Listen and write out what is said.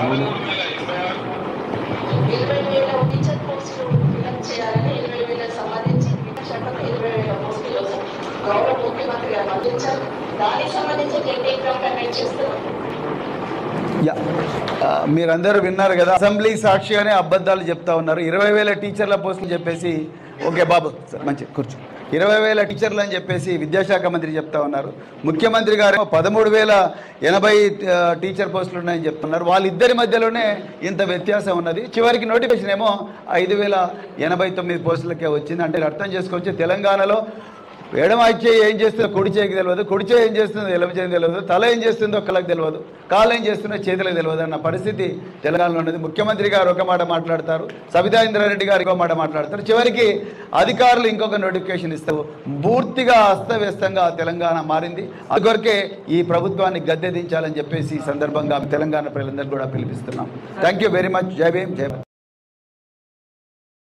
అవును ఇరవై వేల టీచర్ పోస్టులు ఫిలప్ చేయాలని ఇరవై వేలకు సంబంధించి శాఖకు ఇరవై వేల పోస్టులు గౌరవ ముఖ్యమంత్రి గారు అందించారు దానికి సంబంధించి టెట్ ఎగ్జామ్ కండక్ట్ చేస్తున్నాం యా ఆ, మీరందరూ విన్నారు కదా అసెంబ్లీ సాక్షిగానే అబద్ధాలు చెప్తా ఉన్నారు ఇరవై వేల టీచర్ల పోస్టులు చెప్పేసి ఓకే బాబు సార్ మంచి కూర్చో ఇరవై వేల టీచర్లు అని చెప్పేసి విద్యాశాఖ మంత్రి చెప్తా ఉన్నారు ముఖ్యమంత్రి గారు పదమూడు వేల ఎనభై ఆ, టీచర్ పోస్టులు ఉన్నాయని చెప్తున్నారు వాళ్ళిద్దరి మధ్యలోనే ఇంత వ్యత్యాసం ఉన్నది చివరికి నోటిఫికేషన్ ఏమో ఐదు వేల ఎనభై తొమ్మిది పోస్టులకే వచ్చింది అంటే అర్థం చేసుకోవచ్చు తెలంగాణలో ఎడమ చేయి ఏం చేస్తుందో కుడి చేయికి తెలియదు కుడి చేయి ఏం చేస్తుందో ఎడమ చేయి తెలియదు తల ఏం చేస్తుందో కళ్ళకి తెలియదు కాళ్ళు ఏం చేస్తుందో చేతులకు తెలియదు అన్న పరిస్థితి తెలంగాణలో ఉన్నది ముఖ్యమంత్రి గారు ఒక మాట మాట్లాడతారు సబితా ఇంద్రారెడ్డి గారు ఇంకో మాట మాట్లాడతారు చివరికి అధికారులు ఇంకొక నోటిఫికేషన్ ఇస్తారు పూర్తిగా అస్తవ్యస్తంగా తెలంగాణ మారింది అందుకొరకే ఈ ప్రభుత్వాన్ని గద్దె దించాలని చెప్పేసి ఈ సందర్భంగా తెలంగాణ ప్రజలందరూ కూడా పిలిపిస్తున్నాం thank you very much Jai Bhim జై భారత్.